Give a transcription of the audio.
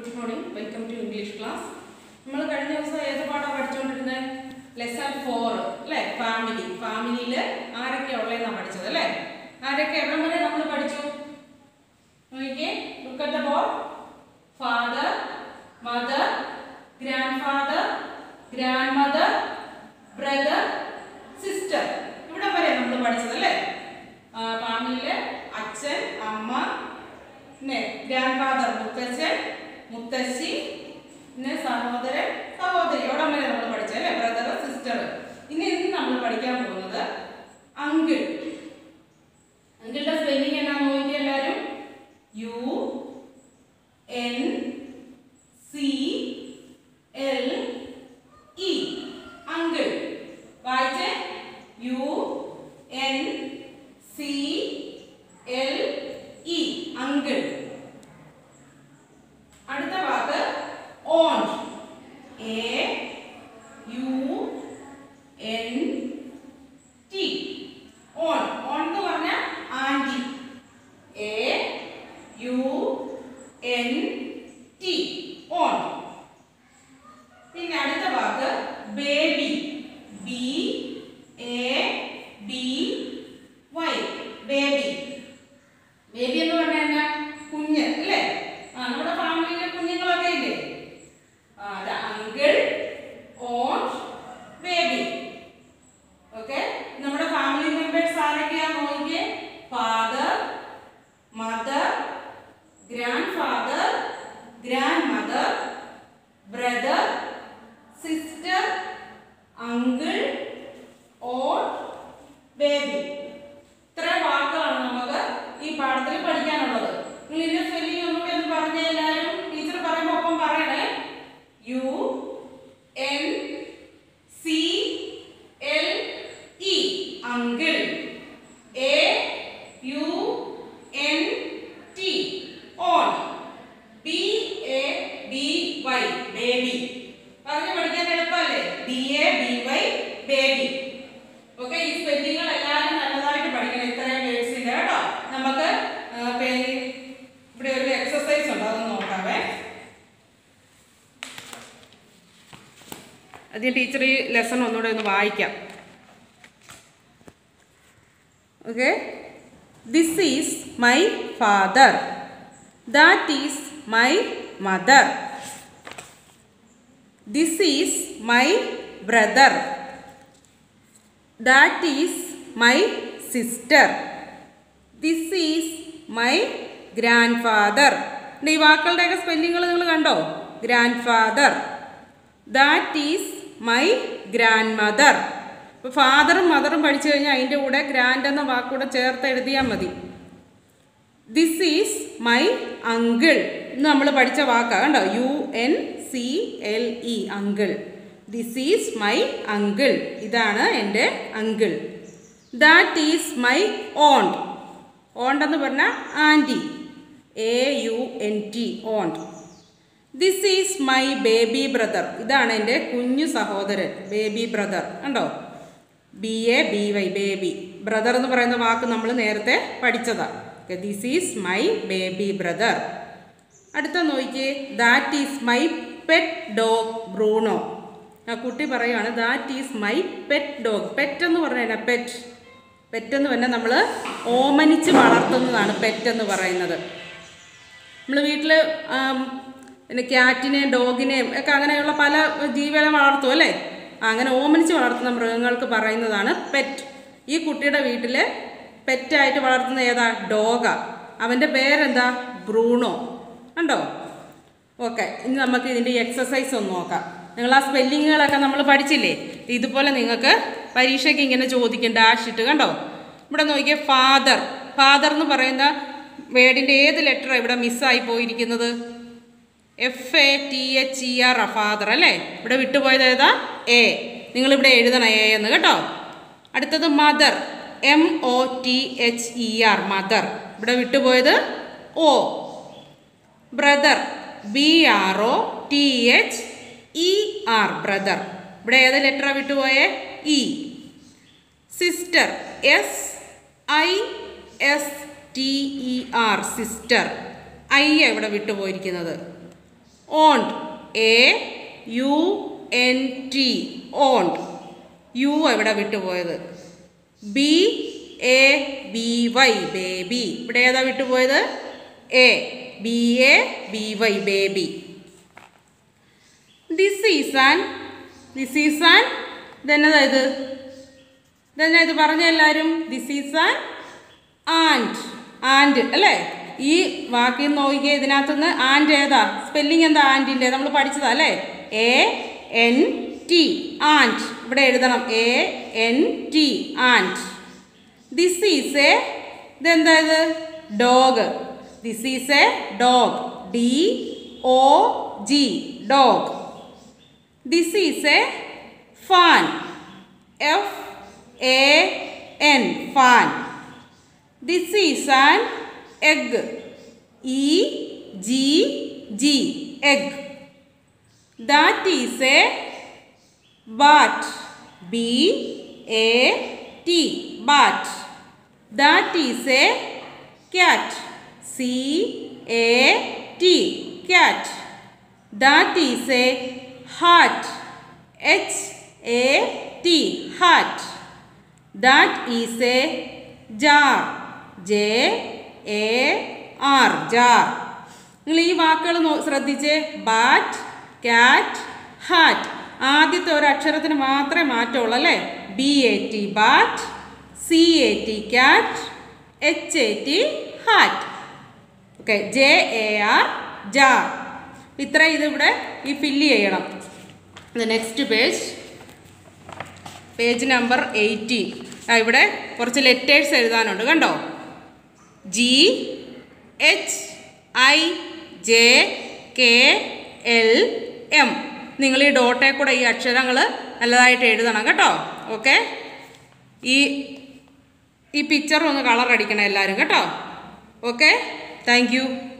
good morning welcome to English class നമ്മൾ കഴിഞ്ഞ ദിവസം ഏത് പാഠമാണ് പഠിച്ചുകൊണ്ടിരുന്നത് ലെസൺ ഫോർ അല്ലേ ഫാമിലി ഫാമിലിയിൽ ആരൊക്കെ ഉള്ളതെന്നാണ് പഠിച്ചത് അല്ലേ ആരൊക്കെ എവിടെ വരെ നമ്മൾ പഠിച്ചു നോക്കിക്കേ look at the board father mother grand father grand mother brother sister ഇവിടെ വരെ നമ്മൾ പഠിച്ചത് അല്ലേ ഫാമിലിയിലെ അച്ഛൻ അമ്മ പിന്നെ ഗ്രാൻഡ് ഫാദർ മുത്തച്ഛൻ മുത്തശ്ശി പിന്നെ സഹോദരൻ സഹോദരി അവിടെ വരെ നമ്മൾ പഠിച്ചത് അല്ലേ ബ്രദർ സിസ്റ്റർ ഇനി ഇന്ന് നമ്മൾ പഠിക്കാൻ പോകുന്നത് അങ്കിൾ അങ്കിളുടെ സ്പെല്ലിംഗ് എന്നാ നോക്കിയ എല്ലാവരും U N C L E uncle വായിച്ചേ U N C L E uncle അടുത്ത വാക്ക് aunt A U N T aunt aunt എന്ന് പറഞ്ഞാൽ auntie A U N T aunt പിന്നെ അടുത്ത വാക്ക് baby B A B Y baby baby എന്ന് പറഞ്ഞാൽ എന്നാ കുഞ്ഞ് അല്ലേ ആ നമ്മുടെ ഫാമിലിയിലെ കുഞ്ഞുങ്ങളൊക്കെ ഇല്ലേ ആ അത് അങ്കിൾ ഓൺ ബേബി ഓക്കെ നമ്മുടെ ഫാമിലി മെമ്പേഴ്സ് ആരൊക്കെയാ നോക്കിയേ father mother grand father grand mother brother sister uncle aunt baby ഇത്ര വാക്കുകളാണ് നമുക്ക് ഈ പാഠത്തിൽ പഠിക്കാനുള്ളത് നിങ്ങൾ ഇതിന്റെ സ്പെല്ലിംഗ് ഒന്നുകൂടി ഒന്ന് പറഞ്ഞേ എല്ലാവരും ടീച്ചർ പറയുമ്പോൾ ഒപ്പം പറയണേ U N C L E uncle A U N T aunt B A B Y baby പറഞ്ഞു പഠിക്കാൻ എളുപ്പമല്ലേ B A B Y baby okay ഈ സ്പെല്ലിങ്ങൾ എല്ലാവരും നല്ലതായിട്ട് പഠിക്കണം ഇത്രയും വേർഡ്സിന്റെ കേട്ടോ നമുക്ക് ആ, പേ- ഇവിടെ ഒരു എക്സസൈസ് ഉണ്ട് അതൊന്ന് നോക്കാവേ ആദ്യം ടീച്ചർ ഈ ലെസൺ ഒന്നുകൂടെ ഒന്ന് വായിക്കാം okay this is my father that is my mother this is my brother that is my sister this is my grand father ഈ വാക്കുകളുടെയൊക്കെ സ്പെല്ലിങ്ങൾ നിങ്ങൾ കണ്ടോ grand father that is my grand mother ഇപ്പോൾ ഫാദറും മദറും പഠിച്ചു കഴിഞ്ഞാൽ അതിൻ്റെ കൂടെ ഗ്രാൻഡ് എന്ന വാക്കൂടെ ചേർത്ത് എഴുതിയാൽ മതി ദിസ് ഈസ് മൈ അങ്കിൾ ഇന്ന് നമ്മൾ പഠിച്ച വാക്കാ കണ്ടോ U N C L E uncle this is my uncle ഇതാണ് എൻ്റെ uncle that is my aunt aunt എന്ന് പറഞ്ഞാൽ auntie A U N T aunt this is my baby brother ഇതാണ് എൻ്റെ കുഞ്ഞു സഹോദരൻ ബേബി ബ്രദർ കണ്ടോ B A B Y baby brother എന്ന് പറയുന്ന വാക്ക് നമ്മൾ നേരത്തെ പഠിച്ചതാണ് this is my baby brother അടുത്ത നോക്കിയേ that is my pet dog Bruno ആ കുട്ടി പറയുകയാണ് that is my pet dog pet എന്ന് പറഞ്ഞാൽ പെറ്റ് പെറ്റ് എന്ന് പറഞ്ഞാൽ നമ്മൾ ഓമനിച്ച് വളർത്തുന്നതാണ് പെറ്റ് എന്ന് പറയുന്നത് നമ്മൾ വീട്ടിൽ പിന്നെ ക്യാറ്റിനെയും ഡോഗിനെയും ഒക്കെ അങ്ങനെയുള്ള പല ജീവികളെ വളർത്തും അല്ലേ ആ, അങ്ങനെ ഓമനിച്ച് വളർത്തുന്ന മൃഗങ്ങൾക്ക് പറയുന്നതാണ് പെറ്റ് ഈ കുട്ടിയുടെ വീട്ടിൽ പെറ്റായിട്ട് വളർത്തുന്ന ഏതാ ഡോഗ അവൻ്റെ പേരെന്താ ബ്രൂണോ കണ്ടോ ഓക്കെ ഇനി നമുക്ക് ഇതിൻ്റെ എക്സസൈസ് ഒന്ന് നോക്കാം നിങ്ങൾ ആ സ്പെല്ലിങ്ങുകളൊക്കെ നമ്മൾ പഠിച്ചില്ലേ ഇതുപോലെ നിങ്ങൾക്ക് പരീക്ഷയ്ക്ക് ഇങ്ങനെ ചോദിക്കും ഡാഷ് ഇട്ട് കണ്ടോ ഇവിടെ നോക്കിയേ ഫാദർ ഫാദർ എന്ന് പറയുന്ന വേർഡിൻ്റെ ഏത് ലെറ്ററാണ് ഇവിടെ മിസ്സായി പോയിരിക്കുന്നത് F A T H E R father അല്ലേ ഇവിടെ വിട്ടുപോയത് ഏതാ എ നിങ്ങളിവിടെ എഴുതണം എ എന്ന് കേട്ടോ അടുത്തത് mother M O T H E R mother ഇവിടെ വിട്ടുപോയത് O brother B R O T H E R brother ഇവിടെ ഏത് ലെറ്ററാണ് വിട്ടുപോയേ E sister S I S T E R sister I ഇവിടെ വിട്ടുപോയിരിക്കുന്നത് aunt A U N T aunt U എവിടെ വിട്ടുപോയത് B A B Y baby ഇവിടെ ഏതാ വിട്ടുപോയത് A B A B Y baby this is an this is an ഇതെന്നതാ ഇത് ഇതെന്നാ ഇത് പറഞ്ഞ എല്ലാവരും this is an ant ant അല്ലേ ഈ വാക്കിൽ നിന്ന് നോക്കിയേ ഇതിനകത്തുനിന്ന് ആൻഡ് ഏതാ സ്പെല്ലിംഗ് എന്താ ആൻഡിൻ്റെ നമ്മൾ പഠിച്ചതാ അല്ലേ എ എൻ ടി ആൻഡ് ഇവിടെ എഴുതണം A N T ant this is a ഇതെന്താ ഇത് dog this is a dog D O G dog this is a fan F A N fan this is an egg E G G egg that is a bat B A T bat that is a cat C A T cat that is a hat H A T hat that is a jar J A R jar നിങ്ങൾ ഈ വാക്കുകൾ no ശ്രദ്ധിച്ചേ bat cat hat ആദ്യത്തെ ഒരു അക്ഷരത്തിന് മാത്രമേ മാറ്റമുള്ളൂ അല്ലേ B A T bat C A T cat H A T hat okay J A R jar ഇത്ര ഇതിവിടെ ഈ ഫില്ല് ചെയ്യണം next page page number eighteen ഇവിടെ കുറച്ച് ലെറ്റേഴ്സ് എഴുതാനുണ്ട് കണ്ടോ G H I J K L M നിങ്ങൾ ഈ ഡോട്ടെ കൂടെ ഈ അക്ഷരങ്ങൾ നല്ലതായിട്ട് എഴുതണം കേട്ടോ ഓക്കെ ഈ ഈ പിക്ചർ ഒന്ന് കളർ അടിക്കണം എല്ലാവരും കേട്ടോ ഓക്കെ താങ്ക് യു